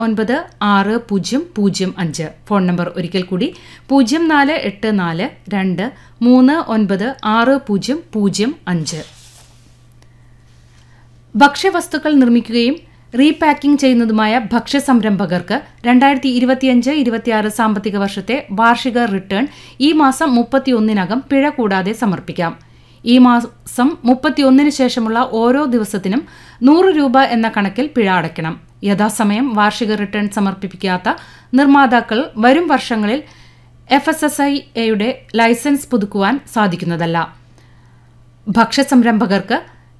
ഒൻപത് ആറ് പൂജ്യം പൂജ്യം അഞ്ച് ഫോൺ നമ്പർ ഒരിക്കൽ കൂടി പൂജ്യം നാല് എട്ട് നാല് രണ്ട് മൂന്ന് ഒൻപത് ആറ് പൂജ്യം പൂജ്യം അഞ്ച് ഭക്ഷ്യവസ്തുക്കൾ നിർമ്മിക്കുകയും റീപാക്കിംഗ് ചെയ്യുന്നതുമായ ഭക്ഷ്യ സംരംഭകർക്ക് രണ്ടായിരത്തി ഇരുപത്തിയഞ്ച് ഇരുപത്തിയാറ് സാമ്പത്തിക വർഷത്തെ വാർഷിക റിട്ടേൺ ഈ മാസം മുപ്പത്തിയൊന്നിനകം പിഴ കൂടാതെ സമർപ്പിക്കാം ഈ മാസം മുപ്പത്തിയൊന്നിന് ശേഷമുള്ള ഓരോ ദിവസത്തിനും നൂറ് രൂപ എന്ന കണക്കിൽ പിഴ അടയ്ക്കണം യഥാസമയം വാർഷിക റിട്ടേൺ സമർപ്പിക്കാത്ത നിർമ്മാതാക്കൾ വരും വർഷങ്ങളിൽ എഫ് എസ് എസ് ഐ എയുടെ ലൈസൻസ് പുതുക്കുവാൻ സാധിക്കുന്നതല്ല ഭക്ഷ്യ സംരംഭകർക്ക്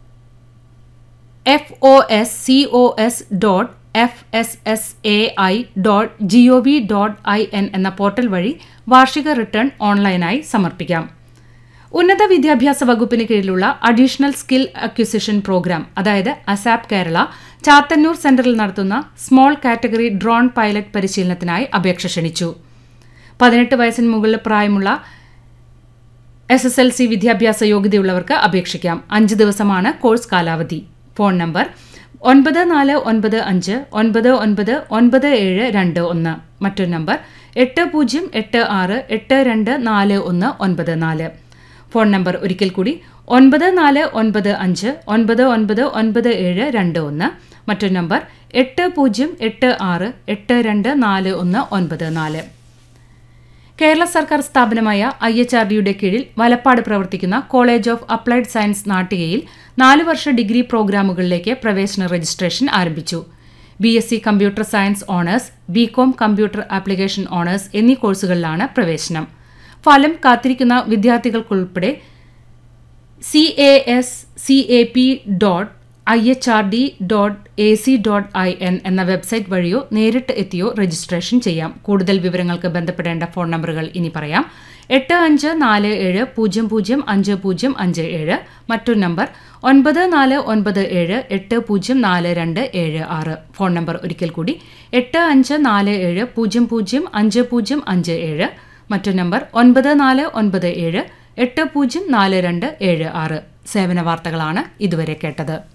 F O S C O S dot F S S A I dot G O V dot I N എന്ന പോർട്ടൽ വഴി വാർഷിക റിട്ടേൺ ഓൺലൈനായി സമർപ്പിക്കാം ഉന്നത വിദ്യാഭ്യാസ വകുപ്പിന് കീഴിലുള്ള അഡീഷണൽ സ്കിൽ അക്വിസിഷൻ പ്രോഗ്രാം അതായത് അസാപ് കേരള ചാത്തന്നൂർ സെന്ററിൽ നടത്തുന്ന സ്മോൾ കാറ്റഗറി ഡ്രോൺ പൈലറ്റ് പരിശീലനത്തിനായി അപേക്ഷ ക്ഷണിച്ചു പതിനെട്ട് വയസ്സിന് മുകളിൽ പ്രായമുള്ള എസ് എസ് എൽ സി വിദ്യാഭ്യാസ യോഗ്യതയുള്ളവർക്ക് അപേക്ഷിക്കാം അഞ്ച് ദിവസമാണ് കോഴ്സ് കാലാവധി ഫോൺ നമ്പർ ഒൻപത് നാല് ഒൻപത് അഞ്ച് ഒൻപത് ഒൻപത് ഒൻപത് ഏഴ് രണ്ട് ഒന്ന് മറ്റൊരു നമ്പർ എട്ട് പൂജ്യം എട്ട് ആറ് എട്ട് രണ്ട് നാല് ഒന്ന് ഒൻപത് നാല് ഫോൺ നമ്പർ ഒരിക്കൽ കൂടി ഒൻപത് നാല് ഒൻപത് അഞ്ച് ഒൻപത് ഒൻപത് ഒൻപത് ഏഴ് രണ്ട് ഒന്ന് മറ്റൊരു നമ്പർ എട്ട് പൂജ്യം എട്ട് ആറ് എട്ട് രണ്ട് നാല് ഒന്ന് ഒൻപത് നാല് കേരള സർക്കാർ സ്ഥാപനമായ ഐ എച്ച് ആർ ഡിയുടെ കീഴിൽ വലപ്പാട് പ്രവർത്തിക്കുന്ന കോളേജ് ഓഫ് അപ്ലൈഡ് സയൻസ് നാട്ടികയിൽ നാല് വർഷ ഡിഗ്രി പ്രോഗ്രാമുകളിലേക്ക് പ്രവേശന രജിസ്ട്രേഷൻ ആരംഭിച്ചു B S C computer science honours B com computer application honours എന്നീ കോഴ്സുകളിലാണ് പ്രവേശനം ഫലം കാത്തിരിക്കുന്ന വിദ്യാർത്ഥികൾക്കുൾപ്പെടെ C A S C A P dot I H R D dot A C dot I N എന്ന വെബ്സൈറ്റ് വഴിയോ നേരിട്ട് എത്തിയോ രജിസ്ട്രേഷൻ ചെയ്യാം കൂടുതൽ വിവരങ്ങൾക്ക് ബന്ധപ്പെടേണ്ട ഫോൺ നമ്പറുകൾ ഇനി പറയാം എട്ട് അഞ്ച് നാല് ഏഴ് പൂജ്യം പൂജ്യം അഞ്ച് പൂജ്യം അഞ്ച് ഏഴ് മറ്റൊരു നമ്പർ ഒൻപത് നാല് ഒൻപത് ഏഴ് എട്ട് പൂജ്യം നാല് രണ്ട് ഏഴ് ആറ് ഫോൺ നമ്പർ ഒരിക്കൽ കൂടി എട്ട് അഞ്ച് നാല് ഏഴ് പൂജ്യം പൂജ്യം അഞ്ച് പൂജ്യം അഞ്ച് ഏഴ് മറ്റൊരു നമ്പർ ഒൻപത് നാല് ഒൻപത് ഏഴ് എട്ട് പൂജ്യം നാല് രണ്ട് ഏഴ് ആറ് സേവന വാർത്തകളാണ് ഇതുവരെ കേട്ടത്